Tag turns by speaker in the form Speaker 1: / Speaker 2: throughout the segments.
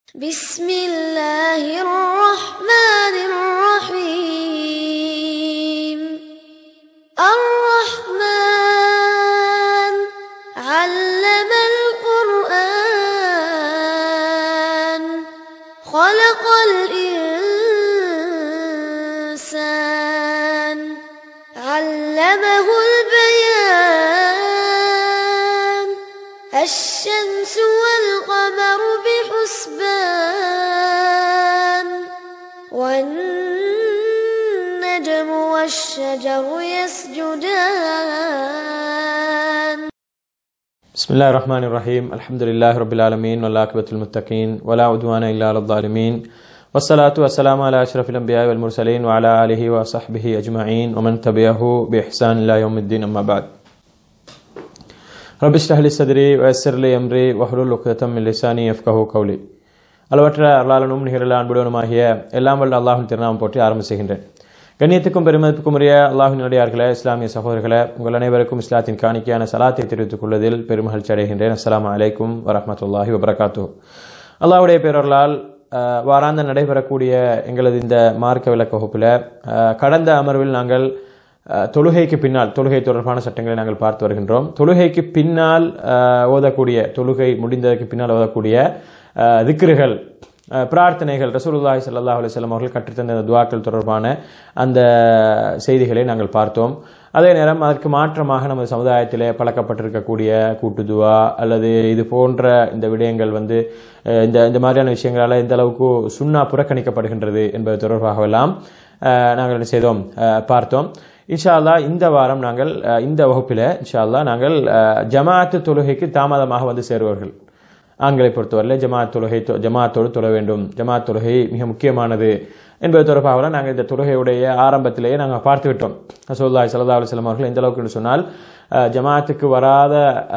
Speaker 1: بسم الله الرحمن الرحيم الرحمن علم القرآن خلق الإنسان علمه البيان الشمس والقمر بحسبان والنجم والشجر يسجدان
Speaker 2: بسم الله الرحمن الرحيم الحمد لله رب العالمين والعاقبة للمتقين ولا عدوان إلا على الظالمين والصلاة والسلام على أشرف الأنبياء والمرسلين وعلى آله وصحبه أجمعين ومن تبعه بإحسان إلى يوم الدين أما بعد رب اشرح لي صدري ويسر لي أمري واحلل عقدة من لساني يفقهوا قولي அளவற்ற அருளாளனும் நிகரில் அன்புடனுமாகிய எல்லாம் வல்ல அல்லாஹின் திருநாமம் போற்றி ஆரம்ப செய்கின்றேன் கண்ணியத்துக்கும் பெருமதிப்புக்கும் உரிய அல்லாஹின் நடிகார்களே இஸ்லாமிய சகோதரர்களே உங்கள் அனைவருக்கும் இஸ்லாத்தின் காணிக்கையான சலாத்தை தெரிவித்துக் கொள்வதில் பெருமகிழ்ச்சி அடைகின்றேன் அஸ்ஸலாமு அலைக்கும் வரஹ்மத்துல்லாஹி வபரகாத்து அல்லாஹ்வுடைய பேரொருளால் அஹ், வாராந்த நடைபெறக்கூடிய எங்களது இந்த மார்க்க விளக்க வகுப்பில் அஹ், கடந்த அமர்வில் நாங்கள் அஹ், தொழுகைக்கு பின்னால் தொழுகை தொடர்பான சட்டங்களை நாங்கள் பார்த்து வருகின்றோம் தொழுகைக்கு பின்னால் அஹ், ஓதக்கூடிய தொழுகை முடிந்ததற்கு பின்னால் ஓதக்கூடிய அஹ், திக்ருகள் அஹ், பிரார்த்தனைகள் ரசூலுல்லாஹி ஸல்லல்லாஹு அலைஹி வஸல்லம் அவர்கள் கற்றுத்தந்த அந்த துவாக்கள் தொடர்பான அந்த செய்திகளை நாங்கள் பார்த்தோம் அதே நேரம் அதற்கு மாற்றமாக நமது சமுதாயத்திலே பழக்கப்பட்டிருக்கக்கூடிய கூட்டு துவா அல்லது இது போன்ற இந்த விடயங்கள் வந்து அஹ், இந்த இந்த மாதிரியான விஷயங்களால் எந்த அளவுக்கு சுண்ணா புறக்கணிக்கப்படுகின்றது என்பது தொடர்பாகவெல்லாம் அஹ், நாங்கள் என்ன செய்தோம் அஹ், பார்த்தோம் இன்ஷா அல்லாஹ் இந்த வாரம் நாங்கள் அஹ், இந்த வகுப்பில் இன்ஷா அல்லாஹ் நாங்கள் அஹ், ஜமாஅத்து தொழுகைக்கு தாமதமாக வந்து சேருவார்கள் ஆண்களை பொறுத்தவரையில் ஜமாத் தொழுகை தொ- ஜமாத்தோடு தொழ வேண்டும் ஜமாத் தொழுகை மிக முக்கியமானது என்பது தொடர்பாக நாங்கள் இந்த தொழுகையுடைய ஆரம்பத்திலேயே நாங்கள் பார்த்து விட்டோம் ரசூலுல்லாஹி ஸல்லல்லாஹு அலைஹி வஸல்லம் அவர்கள் எந்த அளவுக்கு என்று சொன்னால் அஹ், ஜமாத்துக்கு வராத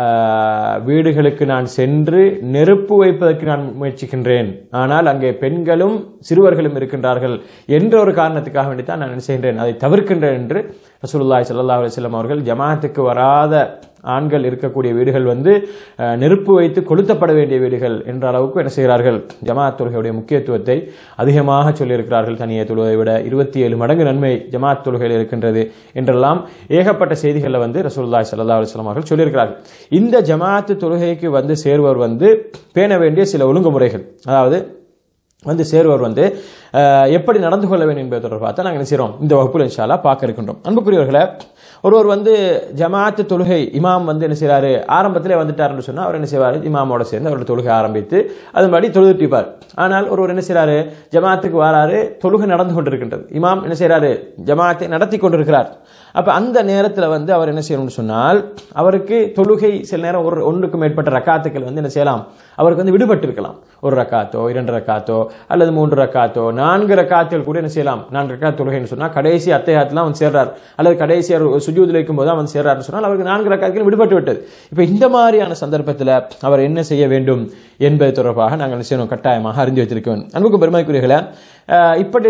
Speaker 2: அஹ், வீடுகளுக்கு நான் சென்று நெருப்பு வைப்பதற்கு நான் முயற்சிக்கின்றேன் ஆனால் அங்கே பெண்களும் சிறுவர்களும் இருக்கின்றார்கள் என்ற ஒரு காரணத்துக்காக வேண்டித்தான் நான் என்ன செய்கின்றேன் அதை தவிர்க்கின்றேன் என்று ரசூலுல்லாஹி ஸல்லல்லாஹு அலைஹி வஸல்லம் அவர்கள் ஜமாத்துக்கு வராத ஆண்கள் இருக்கக்கூடிய வீடுகள் வந்து அஹ், நெருப்பு வைத்து கொளுத்தப்பட வேண்டிய வீடுகள் என்ற அளவுக்கு என்ன செய்கிறார்கள் ஜமாத் தொழுகையுடைய முக்கியத்துவத்தை அதிகமாக சொல்லியிருக்கிறார்கள் தனியே தொழுகை விட இருபத்தி ஏழு மடங்கு நன்மை ஜமாத் தொழுகையில் இருக்கின்றது என்றெல்லாம் ஏகப்பட்ட செய்திகளில் வந்து ரசூலுல்லாஹி ஸல்லல்லாஹு அலைஹி வஸல்லம் அவர்கள் சொல்லியிருக்கிறார்கள் இந்த ஜமாத்து தொழுகைக்கு வந்து சேர்வர் வந்து பேண வேண்டிய சில ஒழுங்குமுறைகள் அதாவது வந்து சேருவர் வந்து அஹ், எப்படி நடந்து கொள்ள வேண்டும் என்பது தொடர்பாக தான் நாங்கள் என்ன செய்கிறோம் இந்த வகுப்பில் இன்ஷால்லா பார்க்க இருக்கின்றோம் அன்புக்குரியவர்களே ஒருவர் வந்து ஜமாத்து தொழுகை இமாம் வந்து என்ன செய்றாரு ஆரம்பத்திலே வந்துட்டாருன்னு சொன்னால் அவர் என்ன செய்வார் இமாமோட சேர்ந்து அவருடைய தொழுகை ஆரம்பித்து அதன்படி தொழுதுட்டிப்பார் ஆனால் ஒருவர் என்ன செய்றாரு ஜமாத்துக்கு வராரு தொழுகை நடந்து கொண்டிருக்கின்றது இமாம் என்ன செய்றாரு ஜமாத்தை நடத்தி கொண்டிருக்கிறார் அப்ப அந்த நேரத்தில் வந்து அவர் என்ன செய்யணும்னு சொன்னால் அவருக்கு தொழுகை சில நேரம் ஒரு ஒன்றுக்கு மேற்பட்ட ரக்காத்துக்கள் வந்து என்ன செய்யலாம் அவருக்கு வந்து விடுபட்டு இருக்கலாம் ஒரு ரக்காத்தோ இரண்டு ரக்காத்தோ அல்லது மூன்று ரக்காத்தோ நான்கு ரக்காத்துகள் கூட என்ன செய்யலாம் நான்கு ரக்காத் தொழுகைன்னு சொன்னா கடைசி அத்தையாத்துல அவன் சேர்றார் அல்லது கடைசி சுஜூதில் இருக்கும் போது அவன் சேர்றாருன்னு சொன்னால் அவருக்கு நான்கு ரக்காத்துகள் விடுபட்டு விட்டது இப்ப இந்த மாதிரியான சந்தர்ப்பத்தில் அவர் என்ன செய்ய வேண்டும் என்பது தொடர்பாக நாங்கள் என்ன செய்யணும் கட்டாயமாக அறிந்து வைத்திருக்க வேண்டும் அன்புக்கு பெருமைக்குரியர்களே அஹ், இப்படி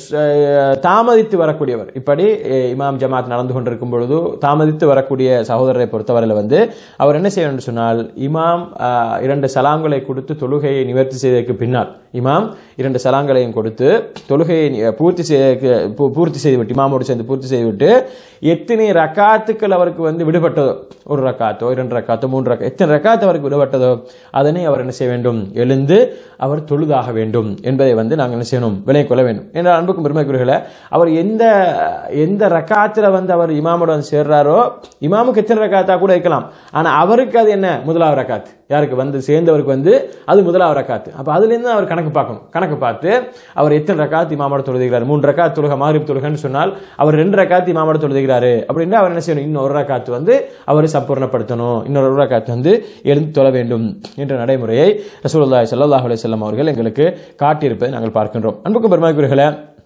Speaker 2: அஹ், தாமதித்து வரக்கூடியவர் இப்படி அஹ், இமாம் ஜமாத் நடந்து கொண்டிருக்கும் பொழுது தாமதித்து வரக்கூடிய சகோதரரை பொறுத்தவரையில் வந்து அவர் என்ன செய்ய வேண்டும் சொன்னால் இமாம் அஹ், இரண்டு சலாங்களை கொடுத்து தொழுகையை நிவர்த்தி செய்ததற்கு பின்னால் இமாம் இரண்டு சலாங்களையும் கொடுத்து தொழுகையை நி- பூர்த்தி செய்ய பூ- பூர்த்தி செய்துவிட்டு இமாமோடு சேர்ந்து பூர்த்தி செய்துவிட்டு எத்தனை ரக்காத்துக்கள் அவருக்கு வந்து விடுபட்டதோ ஒரு ரக்காத்தோ இரண்டு ரக்காத்தோ மூன்று ரக்கா எத்தனை ரக்காத்து அவருக்கு விடுபட்டதோ அதனை அவர் என்ன செய்ய வேண்டும் எழுந்து அவர் தொழுதாக வேண்டும் என்பதை வந்து நாங்கள் என்ன செய்யணும் விலை கொள்ள வேண்டும் என்ற அன்புக்கும் பெருமைக்குரியர்களே அவர் எந்த எந்த ரக்காத்துல வந்து அவர் இமாமோட வந்து சேர்றாரோ இமாமுக்கு எத்தனை ரக்காத்தா கூட இருக்கலாம் ஆனா அவருக்கு அது என்ன முதலாவது ரக்காத்து யாருக்கு வந்து சேர்ந்தவருக்கு வந்து அது முதலாவது ரக்காத்து அப்ப அதுல இருந்து அவர் கணக்கு பார்க்கணும் கணக்கு பார்த்து அவர் எத்தனை ரக்காத்து இமாமோட தொழுதுகிறார் மூன்று ரக்காத் தொழுக மாரிப் தொழுகன்னு சொன்னால் அவர் ரெண்டு ரக்காத்து இமாமோட தொழுதுகிறாரு அப்படின்னா அவர் என்ன செய்யணும் இன்னொரு ரக்காத்து வந்து அவர் சம்பூர்ணப்படுத்தணும் இன்னொரு ரக்காத்து வந்து எழுந்து தொழ வேண்டும் என்ற நடைமுறையை ரசூலுல்லாஹி ஸல்லல்லாஹு அலைஹி வஸல்லம் அவர்கள் எங்களுக்கு காட்டியிருப்பதை நாங்கள் பார்க்கின்றோம் அன்புக்கும் பெருமாக்குரியர்களே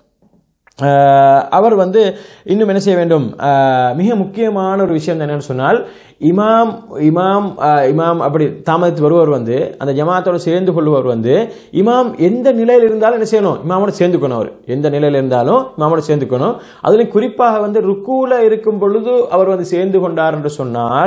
Speaker 2: ஆஹ் அவர் வந்து இன்னும் என்ன செய்ய வேண்டும் ஆஹ் மிக முக்கியமான ஒரு விஷயம் என்னன்னு சொன்னால் இமாம் இமாம் ஆஹ் இமாம் அப்படி தாமதித்து வருவர் வந்து அந்த ஜமாத்தோட சேர்ந்து கொள்பவர் வந்து இமாம் எந்த நிலையில் இருந்தாலும் என்ன செய்யணும் இமாமோட சேர்ந்துக்கணும் அவர் எந்த நிலையில் இருந்தாலும் இமாமோட சேர்ந்துக்கணும் அதுலயும் குறிப்பாக வந்து ருக்கூல இருக்கும் பொழுது அவர் வந்து சேர்ந்து கொண்டார் என்று சொன்னால்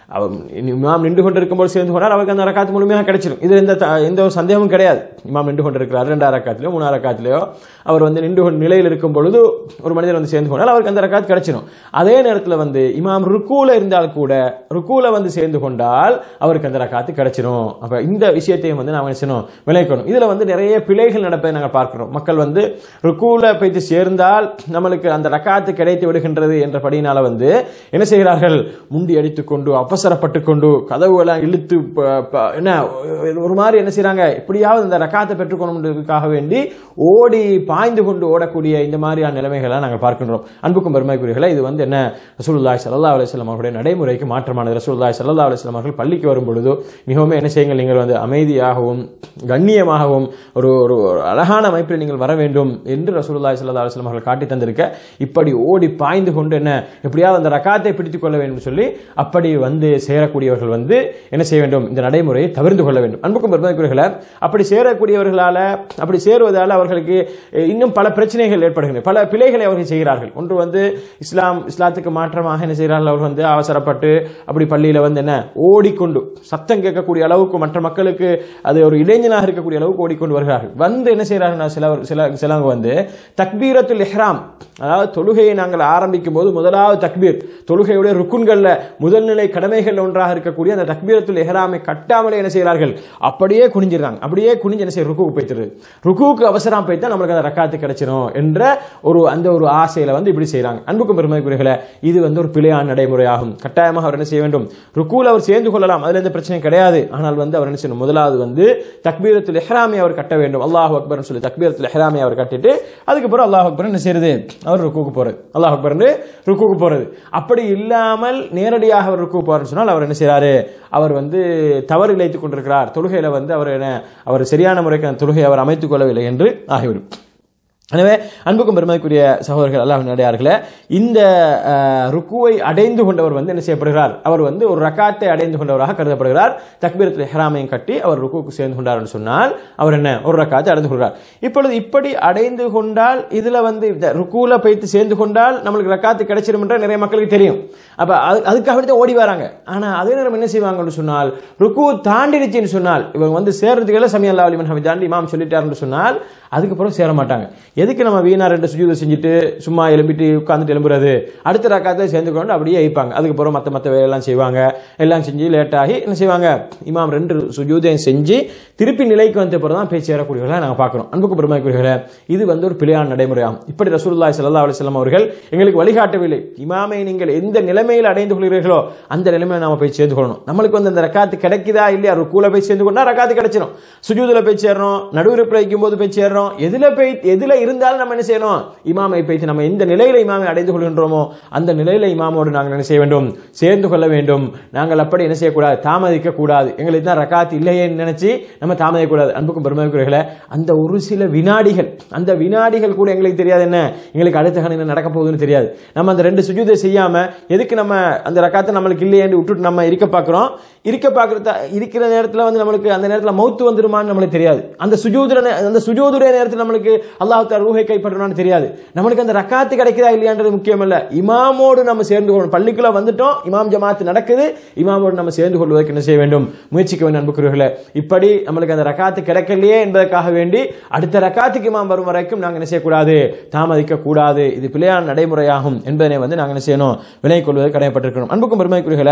Speaker 2: அவ- இமாம் நின்று கொண்டிருக்கும்போது சேர்ந்து கொண்டால் அவருக்கு அந்த ரக்காத்து முழுமையாக கிடைச்சிடும் இது எந்த த- எந்த ஒரு சந்தேகமும் கிடையாது இமாம் நின்று கொண்டிருக்கிறார் ரெண்டாம் ரக்காத்திலயோ மூணாம் ரக்காத்திலயோ அவர் வந்து நின்று கொண்டு நிலையில் இருக்கும் பொழுது ஒரு மனிதர் வந்து சேர்ந்து கொண்டால் அவருக்கு அந்த ரக்காத் கிடைச்சிடும் அதே நேரத்தில் வந்து இமாம் ருக்கூல இருந்தால் கூட ருக்கூல வந்து சேர்ந்து கொண்டால் அவருக்கு அந்த ரக்காத்து கிடைச்சிடும் அப்ப இந்த விஷயத்தையும் வந்து நாம என்ன செய்யணும் விளைக்கணும் இதுல வந்து நிறைய பிழைகள் நடப்பதை நாங்கள் பார்க்கிறோம் மக்கள் வந்து ருக்கூல போய்த்து சேர்ந்தால் நம்மளுக்கு அந்த ரக்காத்து கிடைத்து விடுகின்றது என்ற படியினால வந்து என்ன செய்கிறார்கள் முண்டி அடித்துக் கொண்டு அவசரப்பட்டு கொண்டு கதவுகளை இழுத்து ப- ப- என்ன ஒரு மாதிரி என்ன செய்றாங்க எப்படியாவது இந்த ரக்காத்தை பெற்றுக்கொள்வதற்காக வேண்டி ஓடி பாய்ந்து கொண்டு ஓடக்கூடிய இந்த மாதிரியான நிலைமைகளை நாங்கள் பார்க்கின்றோம் அன்புக்கும் பெருமைக்குரியர்களை இது வந்து என்ன ரசூலுல்லாஹி ஸல்லல்லாஹு அலைஹி வஸல்லம் அவருடைய நடைமுறைக்கு மாற்றமானது ரசூலுல்லாஹி ஸல்லல்லாஹு அலைஹி வஸல்லம் அவர்கள் பள்ளிக்கு வரும் பொழுது மிகவும் என்ன செய்யுங்கள் நீங்கள் வந்து அமைதியாகவும் கண்ணியமாகவும் ஒரு ஒரு ஒரு அழகான அமைப்பில் நீங்கள் வர வேண்டும் என்று ரசூலுல்லாஹி ஸல்லல்லாஹு அலைஹி வஸல்லம் அவர்கள் காட்டி தந்திருக்க இப்படி ஓடி பாய்ந்து கொண்டு என்ன எப்படியாவது அந்த ரக்காத்தை பிடித்துக் கொள்ள வேண்டும் சொல்லி அப்படி வந்து சேரக்கூடியவர்கள் வந்து என்ன செய்ய வேண்டும் இந்த நடைமுறையை தவிர்த்து கொள்ள வேண்டும் அன்புக்கும் பெருமதிக்குரியவர்களே அப்படி சேரக்கூடியவர்களால அப்படி சேருவதால் அவர்களுக்கு அஹ், இன்னும் பல பிரச்சனைகள் ஏற்படுகின்றன பல பிழைகளை அவர்கள் செய்கிறார்கள் ஒன்று வந்து இஸ்லாம் இஸ்லாத்துக்கு மாற்றமாக என்ன செய்கிறார்கள் அவர்கள் வந்து அவசரப்பட்டு அப்படி பள்ளியில வந்து என்ன ஓடிக்கொண்டு சத்தம் கேட்கக்கூடிய அளவுக்கு மற்ற மக்களுக்கு அது ஒரு இளைஞனாக இருக்கக்கூடிய அளவுக்கு ஓடிக்கொண்டு வருகிறார்கள் வந்து என்ன செய்கிறார்கள் சில சில சிலவங்க வந்து தக்பீரத்துல் இஹ்ராம் அதாவது தொழுகையை நாங்கள் ஆரம்பிக்கும் போது முதலாவது தக்பீர் தொழுகையுடைய ருக்குன்கள்ல முதல்நிலை கடமைகள் ஒன்றாக இருக்கக்கூடிய அந்த தக்பீரத்துல் இஹ்ராமை கட்டாமலே என்ன செய்கிறார்கள் அப்படியே குனிஞ்சிடறாங்க அப்படியே குனிஞ்சு என்ன செய்ய ருக்குக்கு போய்த்துரு ருக்குவுக்கு அவசரம் போய்த்தா நம்மளுக்கு அந்த ரக்காத்து கிடைச்சிடும் என்ற ஒரு அந்த ஒரு ஆசையில வந்து இப்படி செய்றாங்க அன்புக்கும் பெருமைக்குரியர்களே இது வந்து ஒரு பிழையான நடைமுறையாகும் கட்டாயமாக அவர் என்ன செய்ய வேண்டும் ருக்குல அவர் சேர்ந்து கொள்ளலாம் அதுல எந்த பிரச்சனையும் கிடையாது ஆனால் வந்து அவர் என்ன செய்யணும் முதலாவது வந்து தக்பீரத்துல் இஹ்ராமை அவர் கட்ட வேண்டும் அல்லாஹ் அக்பர்னு சொல்லி தக்பீரத்துல் இஹ்ராமை அவர் கட்டிட்டு அதுக்கப்புறம் அல்லாஹ் அக்பர் என்ன செய்யறது அவர் ருக்குக்கு போறது அல்லாஹ் அக்பர்னு ருக்குக்கு போறது அப்படி இல்லாமல் நேரடியாக அவர் ருக்கு போறாருன்னு சொன்னால் அவர் என்ன செய்றாரு அவர் வந்து தவறு இழைத்துக் கொண்டிருக்கிறார் தொழுகையில வந்து அவர் என்ன அவர் சரியான முறைக்கு அந்த தொழுகையை அவர் அமைத்துக் கொள்ளவில்லை என்று ஆகிவிடும் எனவே அன்புக்கும் பெருமதிக்குரிய சகோதரர்கள் அல்லாஹ் நடையார்களே இந்த அஹ், ருக்குவை அடைந்து கொண்டவர் வந்து என்ன செய்யப்படுகிறார் அவர் வந்து ஒரு ரக்காத்தை அடைந்து கொண்டவராக கருதப்படுகிறார் தக்பீரத்தில் இஹ்ராமையும் கட்டி அவர் ருக்குவுக்கு சேர்ந்து கொண்டார் என்று சொன்னால் அவர் என்ன ஒரு ரக்காத்தை அடைந்து கொள்கிறார் இப்பொழுது இப்படி அடைந்து கொண்டால் இதுல வந்து இந்த ருக்குல போய்த்து சேர்ந்து கொண்டால் நம்மளுக்கு ரக்காத்து கிடைச்சிடும் என்ற நிறைய மக்களுக்கு தெரியும் அப்ப அது- அதுக்காக தான் ஓடி வராங்க ஆனா அதே நேரம் என்ன செய்வாங்கன்னு சொன்னால் ருக்கு தாண்டிடுச்சுன்னு சொன்னால் இவங்க வந்து சேர்றதுக்கெல்லாம் சமயம் அல்லா அலிமன் ஹமி தாண்டி இமாம் சொல்லிட்டாருன்னு சொன்னால் அதுக்கப்புறம் சேர மாட்டாங்க எதுக்கு நம்ம வீணா ரெண்டு சுஜூதை செஞ்சுட்டு சும்மா எழும்பிட்டு உட்காந்துட்டு எழும்புறது அடுத்த ரக்காத்தை சேர்ந்து கொண்டு அப்படியே வைப்பாங்க அதுக்கப்புறம் மற்ற மற்ற வேலையெல்லாம் செய்வாங்க எல்லாம் செஞ்சு லேட் ஆகி என்ன செய்வாங்க இமாம் ரெண்டு சுஜூதையும் செஞ்சு திருப்பி நிலைக்கு வந்த பிறகு தான் பேச்சு ஏறக்கூடியவர்களை நாங்கள் பார்க்குறோம் அன்புக்கு பெருமைக்குரியவர்களே இது வந்து ஒரு பிழையான நடைமுறையாகும் இப்படி ரசூலுல்லாஹி ஸல்லல்லாஹு அலைஹி வஸல்லம் அவர்கள் எங்களுக்கு வழிகாட்டவில்லை இமாமை நீங்கள் எந்த நிலைமையில் அடைந்து கொள்கிறீர்களோ அந்த நிலைமையில நாம போய் சேர்ந்து கொள்ளணும் நம்மளுக்கு வந்து அந்த ரக்காத்து கிடைக்குதா இல்லையா ருக்கூல போய் சேர்ந்து கொண்டா ரக்காத்து கிடைச்சிடும் சுஜூதுல போய் சேர்றோம் நடுவிருப்பில் வைக்கும் போது போய் சேர்றோம் எதுல போய் எதுல இருந்தாலும் நம்ம என்ன செய்யணும் இமாமை போய் நம்ம எந்த நிலையில இமாமை அடைந்து கொள்கின்றோமோ அந்த நிலையில இமாமோடு நாங்கள் என்ன செய்ய வேண்டும் சேர்ந்து கொள்ள வேண்டும் நாங்கள் அப்படி என்ன செய்யக்கூடாது தாமதிக்க கூடாது எங்களுக்கு தான் ரக்காத் இல்லையேன்னு நினைச்சு நம்ம தாமதிக்க கூடாது அன்புக்கும் பெருமைக்குரியர்களே அந்த ஒரு சில வினாடிகள் அந்த வினாடிகள் கூட எங்களுக்கு தெரியாது என்ன எங்களுக்கு அடுத்த கணம் என்ன நடக்க போகுதுன்னு தெரியாது நம்ம அந்த ரெண்டு சுஜூதை செய்யாம எதுக்கு நம்ம அந்த ரக்காத்தை நம்மளுக்கு இல்லையேன்னு விட்டுட்டு நம்ம இருக்க பார்க்குறோம் இருக்க பார்க்குறத இருக்கிற நேரத்தில் வந்து நம்மளுக்கு அந்த நேரத்தில் மௌத்து வந்துருமான்னு நம்மளுக்கு தெரியாது அந்த சுஜூதுர நே- அந்த சுஜூதுடைய நேரத்தில் நம்மளுக்கு அல்லாஹ் தாலா ரூஹை கைப்பற்றணும்னு தெரியாது நம்மளுக்கு அந்த ரக்காத்து கிடைக்குதா இல்லையான்றது முக்கியம் இல்ல இமாமோடு நம்ம சேர்ந்து கொள்ளணும் பள்ளிக்குள்ள வந்துட்டோம் இமாம் ஜமாத் நடக்குது இமாமோடு நம்ம சேர்ந்து கொள்வதற்கு என்ன செய்ய வேண்டும் முயற்சிக்க வேண்டும் அன்புக்குரியவர்களே இப்படி நம்மளுக்கு அந்த ரக்காத்து கிடைக்கலையே என்பதற்காக வேண்டி அடுத்த ரக்காத்துக்கு இமாம் வரும் வரைக்கும் நாங்கள் என்ன செய்யக்கூடாது தாமதிக்க கூடாது இது பிழையான நடைமுறையாகும் என்பதனை வந்து நாங்கள் என்ன செய்யணும் விலை கொள்வது கடமைப்பட்டிருக்கணும் அன்புக்கும் பெருமைக்குரியவர்களே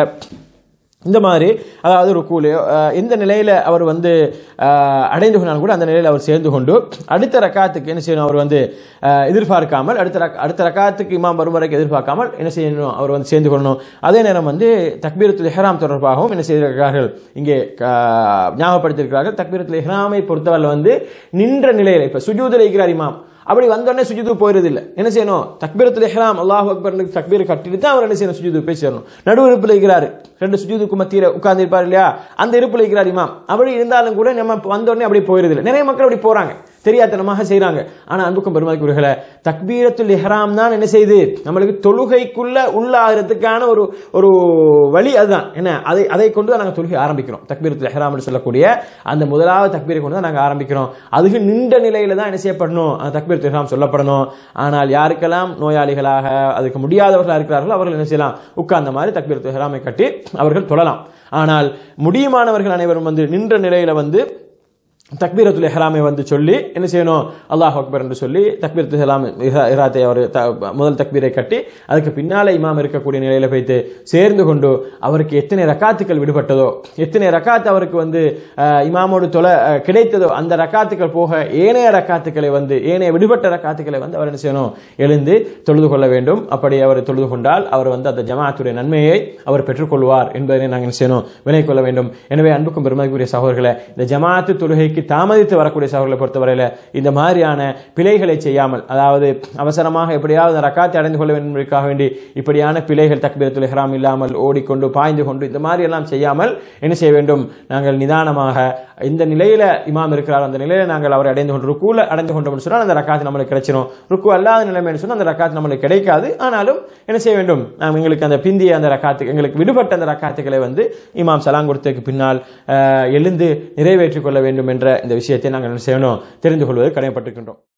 Speaker 2: இந்த மாதிரி அதாவது ருக்கூலையோ அஹ், எந்த நிலையில அவர் வந்து அஹ், அடைந்து கொண்டாலும் கூட அந்த நிலையில் அவர் சேர்ந்து கொண்டு அடுத்த ரக்காத்துக்கு என்ன செய்யணும் அவர் வந்து அஹ், எதிர்பார்க்காமல் அடுத்த ரக்- அடுத்த ரக்காத்துக்கு இமாம் வரும் வரைக்கும் எதிர்பார்க்காமல் என்ன செய்யணும் அவர் வந்து சேர்ந்து கொள்ளணும் அதே நேரம் வந்து தக்பீரத்துல் இஹ்ராம் தொடர்பாகவும் என்ன செய்திருக்கிறார்கள் இங்கே அஹ், ஞாபகப்படுத்தியிருக்கிறார்கள் தக்பீரத்துல் இஹ்ராமை பொறுத்தவரை வந்து நின்ற நிலையில் இப்ப சுஜூதில் இருக்கிறார் இமாம் அப்படி வந்தோடனே சுஜூது போயிருது இல்ல என்ன செய்யணும் தக்பீரத்துல் இஹ்ராம் அல்லாஹ் அக்பர் தக்பீர் கட்டிட்டு தான் அவர் என்ன செய்யணும் சுஜூது போய் சேரணும் நடு இருப்பில் இருக்கிறாரு ரெண்டு சுஜூதுக்கு மத்தியில உட்கார்ந்து இருப்பார் இல்லையா அந்த இருப்பில் இருக்கிறார் இமாம் அப்படி இருந்தாலும் கூட நம்ம வந்தோடனே அப்படி போயிருது இல்லை நிறைய மக்கள் அப்படி போறாங்க தெரியாத்தனமாக செய்றாங்க ஆனா அன்புக்கும் பெருமதிக்குரியவர்களே தக்பீரத்துல் இஹ்ராம் தான் என்ன செய்யுது நம்மளுக்கு தொழுகைக்குள்ள உள்ளாகிறதுக்கான ஒரு ஒரு வழி அதுதான் என்ன அதை அதை கொண்டு தான் நாங்கள் தொழுகை ஆரம்பிக்கிறோம் தக்பீரத்துல் இஹ்ராம்னு சொல்லக்கூடிய அந்த முதலாவது தக்பீரை கொண்டு தான் நாங்கள் ஆரம்பிக்கிறோம் அதுக்கு நின்ற நிலையில தான் என்ன செய்யப்படணும் அந்த தக்பீரத்துல் இஹ்ராம் சொல்லப்படணும் ஆனால் யாருக்கெல்லாம் நோயாளிகளாக அதுக்கு முடியாதவர்களாக இருக்கிறார்களோ அவர்கள் என்ன செய்யலாம் உட்கார்ந்த மாதிரி தக்பீரத்துல் இஹ்ராமை கட்டி அவர்கள் தொழலாம் ஆனால் முடியுமானவர்கள் அனைவரும் வந்து நின்ற நிலையில வந்து தக்பீரத்துல் இஹ்ராமை வந்து சொல்லி என்ன செய்யணும் அல்லாஹ் அக்பர் என்று சொல்லி தக்பீரத்துல் இஹ்ராம் இஹ்ரா- இஹ்ராத்தை அவர் த- முதல் தக்பீரை கட்டி அதுக்கு பின்னாலே இமாம் இருக்கக்கூடிய நிலையில வைத்து சேர்ந்து கொண்டு அவருக்கு எத்தனை ரக்காத்துக்கள் விடுபட்டதோ எத்தனை ரக்காத் அவருக்கு வந்து அஹ், இமாமோடு தொலை அஹ், கிடைத்ததோ அந்த ரக்காத்துக்கள் போக ஏனைய ரக்காத்துக்களை வந்து ஏனைய விடுபட்ட ரக்காத்துக்களை வந்து அவர் என்ன செய்யணும் எழுந்து தொழுது கொள்ள வேண்டும் அப்படி அவர் தொழுது கொண்டால் அவர் வந்து அந்த ஜமாத்துடைய நன்மையை அவர் பெற்றுக்கொள்வார் என்பதை நாங்கள் என்ன செய்யணும் விலை கொள்ள வேண்டும் எனவே அன்புக்கும் பெருமதிக்குரிய சகோதரர்களை இந்த ஜமாத்து தொழுகைக்கு தாமதித்து வரக்கூடிய சகோதரர்களை பொறுத்தவரையில இந்த மாதிரியான பிழைகளை செய்யாமல் அதாவது அவசரமாக எப்படியாவது ரக்காத்தை அடைந்து கொள்ள வேண்டும் என்பதற்காக வேண்டி இப்படியான பிழைகள் தக்பீரத்துல் இஹ்ராம் இல்லாமல் ஓடிக்கொண்டு பாய்ந்து கொண்டு இந்த மாதிரி எல்லாம் செய்யாமல் என்ன செய்ய வேண்டும் நாங்கள் நிதானமாக இந்த நிலையில இமாம் இருக்கிறார் அந்த நிலையில நாங்கள் அவரை அடைந்து கொண்டு ருக்கூல அடைந்து கொண்டோம்னு சொன்னால் அந்த ரக்காத்து நம்மளுக்கு கிடைச்சிரும் ருக்கு அல்லாத நிலைமைன்னு சொன்னால் அந்த ரக்காத்து நம்மளுக்கு கிடைக்காது ஆனாலும் என்ன செய்ய வேண்டும் நாம் எங்களுக்கு அந்த பிந்திய அந்த ரக்காத்து எங்களுக்கு விடுபட்ட அந்த ரக்காத்துக்களை வந்து இமாம் சலாம் கொடுத்ததுக்கு பின்னால் அஹ், எழுந்து நிறைவேற்றிக் கொள்ள வேண்டும் என்ற இந்த விஷயத்தை நாங்கள் என்ன செய்யணும் தெரிந்து கொள்வது கடமைப்பட்டிருக்கின்றோம்